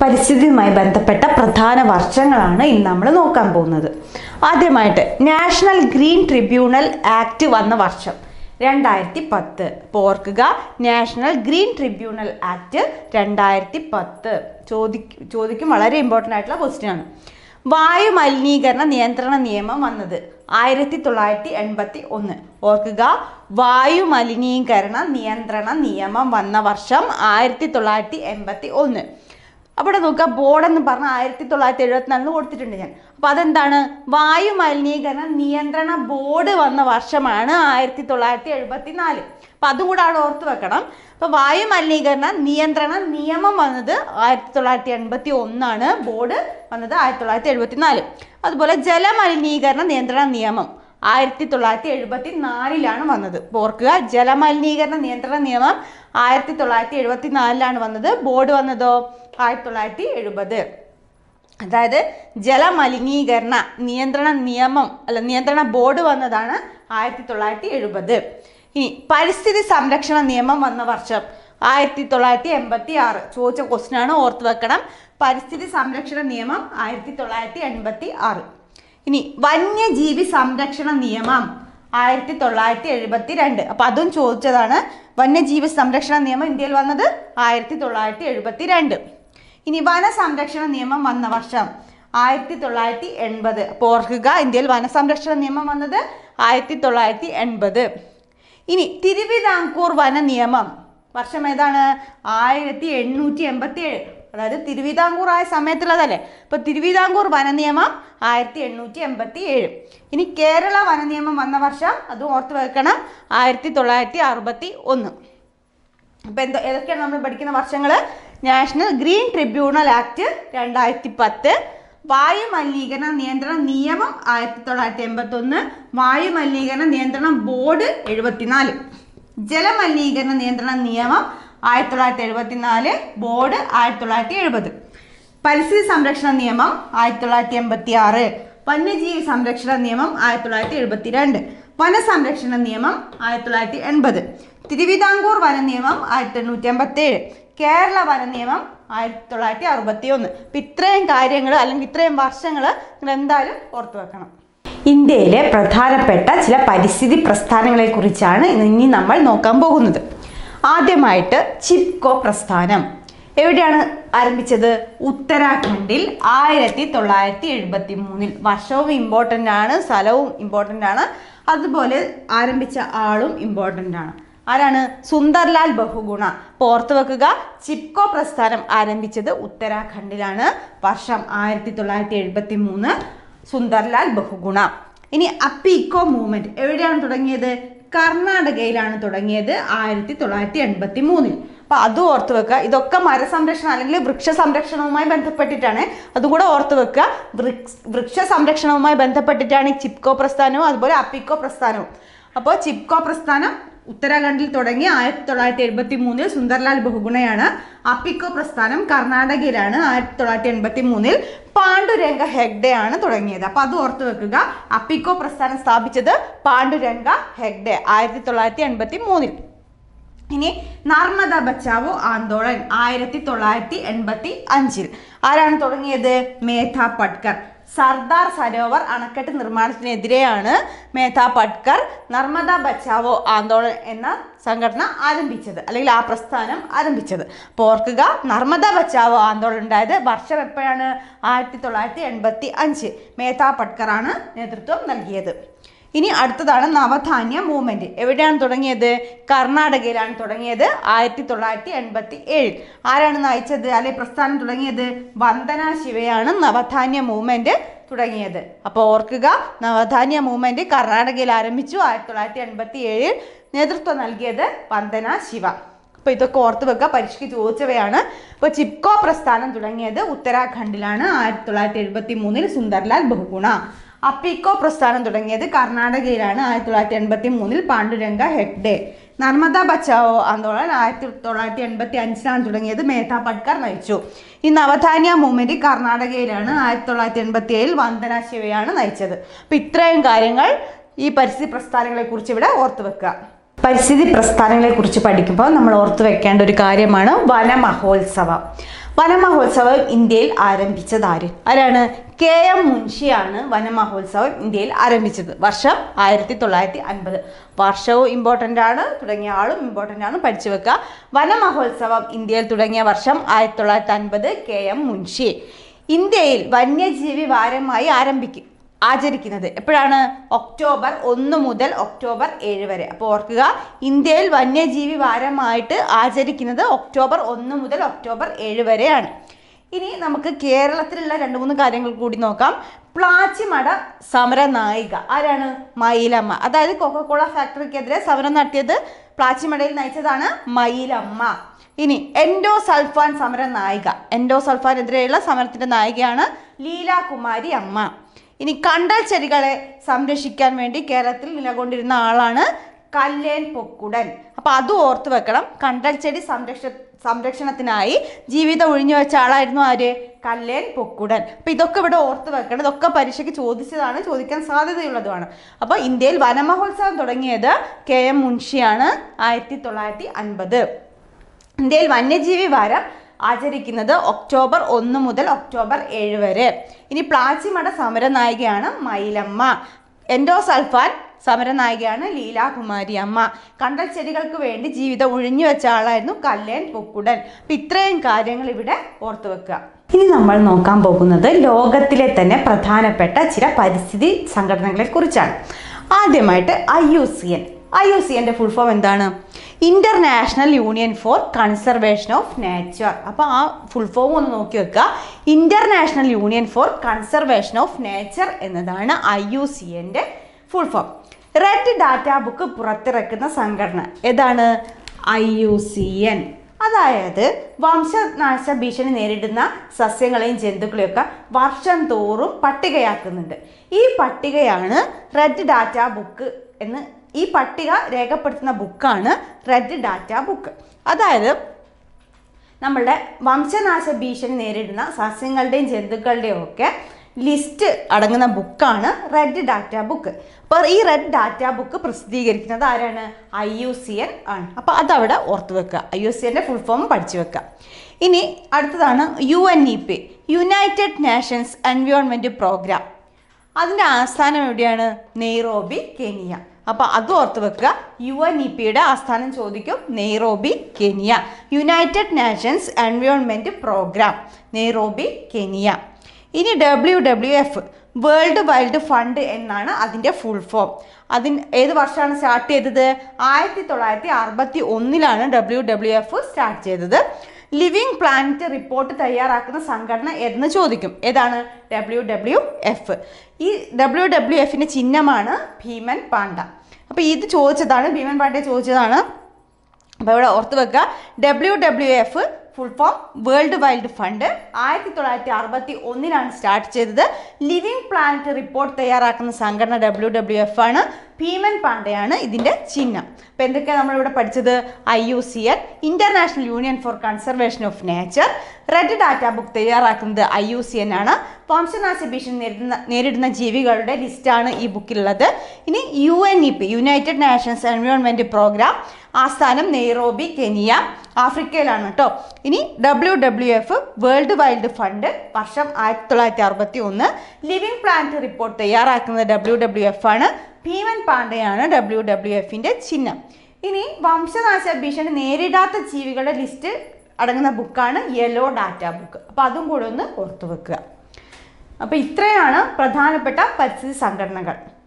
പരിസ്ഥിതിയുമായി ബന്ധപ്പെട്ട പ്രധാന വർഷങ്ങളാണ് ഇന്ന് നമ്മൾ നോക്കാൻ പോകുന്നത് ആദ്യമായിട്ട് നാഷണൽ ഗ്രീൻ ട്രിബ്യൂണൽ ആക്ട് വന്ന വർഷം രണ്ടായിരത്തി പത്ത് ഇപ്പോൾ ഓർക്കുക നാഷണൽ ഗ്രീൻ ട്രിബ്യൂണൽ ആക്ട് രണ്ടായിരത്തി പത്ത് ചോദി ചോദിക്കും വളരെ ഇമ്പോർട്ടൻ്റ് ആയിട്ടുള്ള ക്വസ്റ്റ്യൻ ആണ് വായു മലിനീകരണ നിയന്ത്രണ നിയമം വന്നത് ആയിരത്തി തൊള്ളായിരത്തി എൺപത്തി ഒന്ന് ഓർക്കുക വായു മലിനീകരണ നിയന്ത്രണ നിയമം വന്ന വർഷം ആയിരത്തി തൊള്ളായിരത്തി എൺപത്തി ഒന്ന് അവിടെ നോക്കുക ബോർഡ് എന്ന് പറഞ്ഞ ആയിരത്തി തൊള്ളായിരത്തി എഴുപത്തിനാലിന് കൊടുത്തിട്ടുണ്ട് ഞാൻ അപ്പൊ അതെന്താണ് വായു മലിനീകരണ നിയന്ത്രണ ബോർഡ് വന്ന വർഷമാണ് ആയിരത്തി തൊള്ളായിരത്തി എഴുപത്തി നാല് അപ്പൊ അതും കൂടെ അവിടെ ഓർത്ത് വെക്കണം അപ്പൊ വായു മലിനീകരണ നിയന്ത്രണ നിയമം വന്നത് ആയിരത്തി തൊള്ളായിരത്തി എൺപത്തി ഒന്നാണ് ബോർഡ് വന്നത് ആയിരത്തി തൊള്ളായിരത്തി എഴുപത്തി നാല് അതുപോലെ ജലമലിനീകരണ നിയന്ത്രണ നിയമം ആയിരത്തി തൊള്ളായിരത്തി എഴുപത്തി നാലിലാണ് വന്നത് ഇപ്പൊ ഓർക്കുക ജലമലിനീകരണ നിയന്ത്രണ നിയമം ആയിരത്തി തൊള്ളായിരത്തി എഴുപത്തി നാലിലാണ് വന്നത് ബോർഡ് വന്നതോ ആയിരത്തി തൊള്ളായിരത്തി എഴുപത് അതായത് ജലമലിനീകരണ നിയന്ത്രണ നിയമം അല്ല നിയന്ത്രണ ബോർഡ് വന്നതാണ് ആയിരത്തി തൊള്ളായിരത്തി എഴുപത് ഇനി പരിസ്ഥിതി സംരക്ഷണ നിയമം വന്ന വർഷം ആയിരത്തി തൊള്ളായിരത്തി എൺപത്തി ആറ് ചോദിച്ച ക്വസ്റ്റ്യൻ ആണ് ഓർത്ത് വെക്കണം പരിസ്ഥിതി സംരക്ഷണ നിയമം ആയിരത്തി തൊള്ളായിരത്തി എൺപത്തി ആറ് ഇനി വന്യജീവി സംരക്ഷണ നിയമം ആയിരത്തി തൊള്ളായിരത്തി എഴുപത്തി രണ്ട് അപ്പൊ അതും ചോദിച്ചതാണ് വന്യജീവി സംരക്ഷണ നിയമം ഇന്ത്യയിൽ വന്നത് ആയിരത്തി തൊള്ളായിരത്തി എഴുപത്തി രണ്ട് ഇനി വന സംരക്ഷണ നിയമം വന്ന വർഷം ആയിരത്തി തൊള്ളായിരത്തി എൺപത് അപ്പോൾ ഓർക്കുക ഇന്ത്യയിൽ വനസംരക്ഷണ നിയമം വന്നത് ആയിരത്തി തൊള്ളായിരത്തി എൺപത് ഇനി തിരുവിതാംകൂർ വന നിയമം വർഷം ഏതാണ് ആയിരത്തി എണ്ണൂറ്റി എൺപത്തി ഏഴ് അതായത് തിരുവിതാംകൂർ ആയ സമയത്തുള്ളതല്ലേ ഇപ്പൊ തിരുവിതാംകൂർ വന നിയമം ആയിരത്തി എണ്ണൂറ്റി എൺപത്തി ഏഴ് ഇനി കേരള വന നിയമം വന്ന വർഷം അതും ഓർത്ത് വെക്കണം ആയിരത്തി തൊള്ളായിരത്തി അറുപത്തി ഒന്ന് അപ്പൊ എന്തോ ഏതൊക്കെയാണ് നമ്മൾ പഠിക്കുന്ന വർഷങ്ങൾ നാഷണൽ ഗ്രീൻ ട്രിബ്യൂണൽ ആക്ട് രണ്ടായിരത്തി പത്ത് വായു മലിനീകരണ നിയന്ത്രണ നിയമം ആയിരത്തി തൊള്ളായിരത്തി എൺപത്തി ഒന്ന് വായു മലിനീകരണ നിയന്ത്രണ ബോർഡ് എഴുപത്തിനാല് ജലമലിനീകരണ നിയന്ത്രണ നിയമം ആയിരത്തി തൊള്ളായിരത്തി എഴുപത്തിനാല് ബോർഡ് ആയിരത്തി തൊള്ളായിരത്തി എഴുപത് പരിസ്ഥിതി സംരക്ഷണ നിയമം ആയിരത്തി തൊള്ളായിരത്തി എൺപത്തി ആറ് വന്യജീവി സംരക്ഷണ നിയമം ആയിരത്തി തൊള്ളായിരത്തി എഴുപത്തി രണ്ട് വനസംരക്ഷണ നിയമം ആയിരത്തി തൊള്ളായിരത്തി എൺപത് തിരുവിതാംകൂർ വന നിയമം ആയിരത്തി എണ്ണൂറ്റി എൺപത്തി ഏഴ് കേരള വന നിയമം ആയിരത്തി തൊള്ളായിരത്തി അറുപത്തി ഒന്ന് അപ്പം ഇത്രയും കാര്യങ്ങൾ അല്ലെങ്കിൽ ഇത്രയും വർഷങ്ങൾ നിങ്ങൾ എന്തായാലും ഓർത്തു വെക്കണം ഇന്ത്യയിലെ പ്രധാനപ്പെട്ട ചില പരിസ്ഥിതി പ്രസ്ഥാനങ്ങളെ കുറിച്ചാണ് ഇനി നമ്മൾ നോക്കാൻ പോകുന്നത് ആദ്യമായിട്ട് ചിപ്കോ പ്രസ്ഥാനം എവിടെയാണ് ആരംഭിച്ചത് ഉത്തരാഖണ്ഡിൽ ആയിരത്തി തൊള്ളായിരത്തി എഴുപത്തി മൂന്നിൽ വർഷവും ഇമ്പോർട്ടൻ്റ് ആണ് സ്ഥലവും ഇമ്പോർട്ടൻ്റ് ആണ് അതുപോലെ ആരംഭിച്ച ആളും ഇമ്പോർട്ടൻ്റ് ആണ് ആരാണ് സുന്ദർലാൽ ബഹുഗുണ അപ്പോൾ ഓർത്ത് വെക്കുക ചിപ്കോ പ്രസ്ഥാനം ആരംഭിച്ചത് ഉത്തരാഖണ്ഡിലാണ് വർഷം ആയിരത്തി തൊള്ളായിരത്തി എഴുപത്തി മൂന്ന് സുന്ദർലാൽ ബഹുഗുണ ഇനി അപ്പീക്കോ മൂവ്മെന്റ് എവിടെയാണ് തുടങ്ങിയത് കർണാടകയിലാണ് തുടങ്ങിയത് ആയിരത്തി തൊള്ളായിരത്തി എൺപത്തി മൂന്നിൽ അപ്പൊ അതും ഓർത്ത് വെക്കുക ഇതൊക്കെ മരസംരക്ഷണം അല്ലെങ്കിൽ വൃക്ഷ സംരക്ഷണവുമായി ബന്ധപ്പെട്ടിട്ടാണ് അതും കൂടെ ഓർത്ത് വെക്കുക വൃക്ഷ വൃക്ഷ സംരക്ഷണവുമായി ബന്ധപ്പെട്ടിട്ടാണ് ഈ ചിപ്കോ പ്രസ്ഥാനവും അതുപോലെ അപ്പിക്കോ പ്രസ്ഥാനവും അപ്പോൾ ചിപ്കോ പ്രസ്ഥാനം ഉത്തരാഖണ്ഡിൽ തുടങ്ങി ആയിരത്തി തൊള്ളായിരത്തി എഴുപത്തി മൂന്നിൽ സുന്ദർലാൽ ബഹുഗുണയാണ് അപ്പിക്കോ പ്രസ്ഥാനം കർണാടകയിലാണ് ആയിരത്തി തൊള്ളായിരത്തി എൺപത്തി മൂന്നിൽ പാണ്ഡുരംഗ ഹെഗ്ഡെ ആണ് തുടങ്ങിയത് അപ്പൊ അത് ഓർത്ത് വെക്കുക അപ്പിക്കോ പ്രസ്ഥാനം സ്ഥാപിച്ചത് പാണ്ഡുരംഗ ഹെഗ്ഡെ ആയിരത്തി തൊള്ളായിരത്തി എൺപത്തി മൂന്നിൽ ഇനി നർമ്മദ ബച്ചാവോ ആന്തോളൻ ആയിരത്തി തൊള്ളായിരത്തി എൺപത്തി അഞ്ചിൽ ആരാണ് തുടങ്ങിയത് മേധ പട്കർ സർദാർ സരോവർ അണക്കെട്ട് നിർമ്മാണത്തിനെതിരെയാണ് മേധ പട്കർ നർമ്മദ ബച്ചാവോ ആന്തോളൻ എന്ന സംഘടന ആരംഭിച്ചത് അല്ലെങ്കിൽ ആ പ്രസ്ഥാനം ആരംഭിച്ചത് അപ്പോൾ ഓർക്കുക നർമ്മദ ബച്ചാവോ ആന്തോളൻ ഉണ്ടായത് വർഷം എപ്പോഴാണ് ആയിരത്തി തൊള്ളായിരത്തി എൺപത്തി അഞ്ച് മേധ പട്കറാണ് നേതൃത്വം നൽകിയത് ഇനി അടുത്തതാണ് നവധാന്യ മൂവ്മെന്റ് എവിടെയാണ് തുടങ്ങിയത് കർണാടകയിലാണ് തുടങ്ങിയത് ആയിരത്തി തൊള്ളായിരത്തി എൺപത്തി ഏഴിൽ ആരാണ് നയിച്ചത് അല്ലെ പ്രസ്ഥാനം തുടങ്ങിയത് വന്ദന ശിവയാണ് നവധാന്യ മൂവ്മെന്റ് തുടങ്ങിയത് അപ്പോൾ ഓർക്കുക നവധാന്യ മൂവ്മെന്റ് കർണാടകയിൽ ആരംഭിച്ചു ആയിരത്തി തൊള്ളായിരത്തി എൺപത്തി ഏഴിൽ നേതൃത്വം നൽകിയത് വന്ദന ശിവ അപ്പോൾ ഇതൊക്കെ ഓർത്ത് വെക്കുക പരീക്ഷയ്ക്ക് ചോദിച്ചവയാണ് ഇപ്പോൾ ചിപ്കോ പ്രസ്ഥാനം തുടങ്ങിയത് ഉത്തരാഖണ്ഡിലാണ് ആയിരത്തി തൊള്ളായിരത്തി എഴുപത്തി മൂന്നിൽ സുന്ദർലാൽ ബഹുഗുണ അപ്പിക്കോ പ്രസ്ഥാനം തുടങ്ങിയത് കർണാടകയിലാണ് ആയിരത്തി തൊള്ളായിരത്തി എൺപത്തി മൂന്നിൽ പാണ്ഡുരംഗ ഹെഗ്ഡെ നർമ്മദ ബച്ചാവോ ആന്തോളൻ ആയിരത്തി തൊള്ളായിരത്തി എൺപത്തി അഞ്ചിലാണ് തുടങ്ങിയത് മേധ പട്കർ നയിച്ചു ഈ നവധാന്യ മൂവ്മെന്റ് കർണാടകയിലാണ് ആയിരത്തി തൊള്ളായിരത്തി എൺപത്തി ഏഴിൽ വന്ദന ശിവയാണ് നയിച്ചത് അപ്പം ഇത്രയും കാര്യങ്ങൾ ഈ പരിസ്ഥിതി പ്രസ്ഥാനങ്ങളെ കുറിച്ച് ഇവിടെ ഓർത്തു വെക്കുക പരിസ്ഥിതി പ്രസ്ഥാനങ്ങളെ കുറിച്ച് പഠിക്കുമ്പോൾ നമ്മൾ ഓർത്തു വെക്കേണ്ട ഒരു കാര്യമാണ് വനമഹോത്സവം വനമഹോത്സവം ഇന്ത്യയിൽ ആരംഭിച്ചത് ആര് ആരാണ് കെ എം മുൻഷിയാണ് വനമഹോത്സവം ഇന്ത്യയിൽ ആരംഭിച്ചത് വർഷം ആയിരത്തി തൊള്ളായിരത്തി അൻപത് വർഷവും ഇമ്പോർട്ടൻ്റ് ആണ് തുടങ്ങിയ ആളും ഇമ്പോർട്ടൻ്റ് ആണ് പഠിച്ചു വെക്കുക വനമഹോത്സവം ഇന്ത്യയിൽ തുടങ്ങിയ വർഷം ആയിരത്തി തൊള്ളായിരത്തി അൻപത് കെ എം മുൻഷി ഇന്ത്യയിൽ വന്യജീവി വാരമായി ആരംഭിക്കും ആചരിക്കുന്നത് എപ്പോഴാണ് ഒക്ടോബർ ഒന്ന് മുതൽ ഒക്ടോബർ ഏഴ് വരെ അപ്പോൾ ഓർക്കുക ഇന്ത്യയിൽ വന്യജീവി വാരമായിട്ട് ആചരിക്കുന്നത് ഒക്ടോബർ ഒന്ന് മുതൽ ഒക്ടോബർ ഏഴ് വരെയാണ് ഇനി നമുക്ക് കേരളത്തിലുള്ള രണ്ട് മൂന്ന് കാര്യങ്ങൾ കൂടി നോക്കാം പ്ലാച്ചിമട സമര നായിക ആരാണ് മയിലമ്മ അതായത് കൊക്കക്കോള ഫാക്ടറിക്കെതിരെ സമരം നടത്തിയത് പ്ലാച്ചിമടയിൽ നയിച്ചതാണ് മയിലമ്മ ഇനി എൻഡോ സൾഫാൻ സമര നായിക എൻഡോ സൾഫാനെതിരെയുള്ള സമരത്തിന്റെ നായികയാണ് ലീലാകുമാരി അമ്മ ഇനി കണ്ടൽ ചെടികളെ സംരക്ഷിക്കാൻ വേണ്ടി കേരളത്തിൽ നിലകൊണ്ടിരുന്ന ആളാണ് കല്ലേൻ പൊക്കുടൻ അപ്പൊ അത് ഓർത്ത് വെക്കണം കണ്ടൽ ചെടി സംരക്ഷ സംരക്ഷണത്തിനായി ജീവിതം ഒഴിഞ്ഞു വെച്ച ആളായിരുന്നു ആര് കല്ലേൻ പൊക്കുടൻ അപ്പൊ ഇതൊക്കെ ഇവിടെ ഓർത്ത് വെക്കണം ഇതൊക്കെ പരീക്ഷയ്ക്ക് ചോദിച്ചതാണ് ചോദിക്കാൻ സാധ്യതയുള്ളതുമാണ് അപ്പൊ ഇന്ത്യയിൽ വനമഹോത്സവം തുടങ്ങിയത് കെ എം മുൻഷിയാണ് ആയിരത്തി തൊള്ളായിരത്തി അൻപത് ഇന്ത്യയിൽ വന്യജീവി വാരം ആചരിക്കുന്നത് ഒക്ടോബർ ഒന്ന് മുതൽ ഒക്ടോബർ ഏഴ് വരെ ഇനി പ്ലാച്ചിമട സമരനായികയാണ് മയിലമ്മ എൻഡോസൾഫാൻ സമരനായികയാണ് ലീലാകുമാരി അമ്മ കണ്ടൽ ചെടികൾക്ക് വേണ്ടി ജീവിതം ഒഴിഞ്ഞു വെച്ച ആളായിരുന്നു കല്ലേൻ പൊക്കുടൻ അപ്പം ഇത്രയും കാര്യങ്ങൾ ഇവിടെ ഓർത്തു വെക്കുക ഇനി നമ്മൾ നോക്കാൻ പോകുന്നത് ലോകത്തിലെ തന്നെ പ്രധാനപ്പെട്ട ചില പരിസ്ഥിതി സംഘടനകളെ കുറിച്ചാണ് ആദ്യമായിട്ട് I U C N I U C എൻ്റെ ഫുൾ ഫോം എന്താണ് international union for conservation of nature അപ്പോൾ ആ ഫുൾ ഫോം ഒന്ന് നോക്കി വെക്കുക international union for conservation of nature എന്നതാണ് ഐ യു സി എൻ്റെ full form red data book പുറത്തിറക്കുന്ന സംഘടന ഏതാണ് ഐ യു സി എൻ അതായത് വംശനാശ ഭീഷണി നേരിടുന്ന സസ്യങ്ങളെയും ജന്തുക്കളെയും ഒക്കെ വർഷം തോറും പട്ടികയാക്കുന്നുണ്ട് ഈ പട്ടികയാണ് റെഡ് ഡാറ്റ ബുക്ക് എന്ന് ഈ പട്ടിക രേഖപ്പെടുത്തുന്ന ബുക്കാണ് റെഡ് ഡാറ്റ ബുക്ക് അതായത് നമ്മളുടെ വംശനാശ ഭീഷണി നേരിടുന്ന സസ്യങ്ങളുടെയും ജന്തുക്കളുടെയും ഒക്കെ ലിസ്റ്റ് അടങ്ങുന്ന ബുക്കാണ് റെഡ് ഡാറ്റ ബുക്ക് അപ്പോൾ ഈ റെഡ് ഡാറ്റ ബുക്ക് പ്രസിദ്ധീകരിക്കുന്നത് ആരാണ് ഐ യു സി എൻ ആണ് അപ്പോൾ അതവിടെ ഓർത്ത് വെക്കുക ഐ യു സി എൻ്റെ ഫുൾ ഫോം പഠിച്ചു വെക്കുക ഇനി അടുത്തതാണ് U N E P united nations environment programme അതിൻ്റെ ആസ്ഥാനം എവിടെയാണ് നെയ്റോബി കെനിയ അപ്പോൾ അത് ഓർത്ത് വെക്കുക യു എൻ ഇ പിയുടെ ആസ്ഥാനം ചോദിക്കും Nairobi Kenya united nations environment programme Nairobi Kenya ഇനി W W F world wild fund എന്നാണ് അതിൻ്റെ ഫുൾ ഫോം അതിന് ഏത് വർഷമാണ് സ്റ്റാർട്ട് ചെയ്തത് ആയിരത്തി തൊള്ളായിരത്തി അറുപത്തി ഒന്നിലാണ് ഡബ്ല്യു ഡബ്ല്യു എഫ് സ്റ്റാർട്ട് ചെയ്തത് ലിവിങ് പ്ലാനറ്റ് റിപ്പോർട്ട് തയ്യാറാക്കുന്ന സംഘടന എന്ന് ചോദിക്കും ഏതാണ് ഡബ്ല്യു ഡബ്ല്യു എഫ് ഈ ഡബ്ല്യു ഡബ്ല്യു എഫിൻ്റെ ചിഹ്നമാണ് ഭീമൻ പാണ്ഡ അപ്പോൾ ഇത് ചോദിച്ചതാണ് ഭീമൻ പാണ്ഡെ ചോദിച്ചതാണ് അപ്പോൾ ഇവിടെ ഓർത്ത് വെക്കുക W W F full form world wild fund ആയിരത്തി തൊള്ളായിരത്തി അറുപത്തി ഒന്നിലാണ് സ്റ്റാർട്ട് ചെയ്തത് ലിവിങ് പ്ലാനറ്റ് റിപ്പോർട്ട് തയ്യാറാക്കുന്ന സംഘടന ഡബ്ല്യു ഡബ്ല്യു എഫ് ആണ് ഭീമൻ പാണ്ഡെയാണ് ഇതിൻ്റെ ചിഹ്നം അപ്പോൾ എന്തൊക്കെയാണ് നമ്മളിവിടെ പഠിച്ചത് I U C N international union for conservation of nature red data book തയ്യാറാക്കുന്നത് ഐ യു സി എൻ ആണ് വംശനാശ ഭീഷണി നേരിടുന്ന നേരിടുന്ന ജീവികളുടെ ലിസ്റ്റാണ് ഈ ബുക്കിലുള്ളത് ഇനി U N E P united nations environment programme ആസ്ഥാനം നെയ്റോബി കെനിയ ആഫ്രിക്കയിലാണ് കേട്ടോ ഇനി W W F world wild fund വർഷം ആയിരത്തി തൊള്ളായിരത്തി അറുപത്തി ഒന്ന് ലിവിങ് പ്ലാന്റ് റിപ്പോർട്ട് തയ്യാറാക്കുന്നത് ഡബ്ല്യു ഡബ്ല്യു എഫ് ആണ് ഭീമൻ പാണ്ഡെയാണ് ഡബ്ല്യു ഡബ്ല്യു എഫിൻ്റെ ചിഹ്നം ഇനി വംശനാശ ഭീഷണി നേരിടാത്ത ജീവികളുടെ ലിസ്റ്റ് അടങ്ങുന്ന ബുക്കാണ് യെല്ലോ ഡാറ്റ ബുക്ക് അപ്പോൾ അതും കൂടെ ഒന്ന് ഓർത്തു വെക്കുക അപ്പോൾ ഇത്രയാണ് പ്രധാനപ്പെട്ട പരിസ്ഥിതി സംഘടനകൾ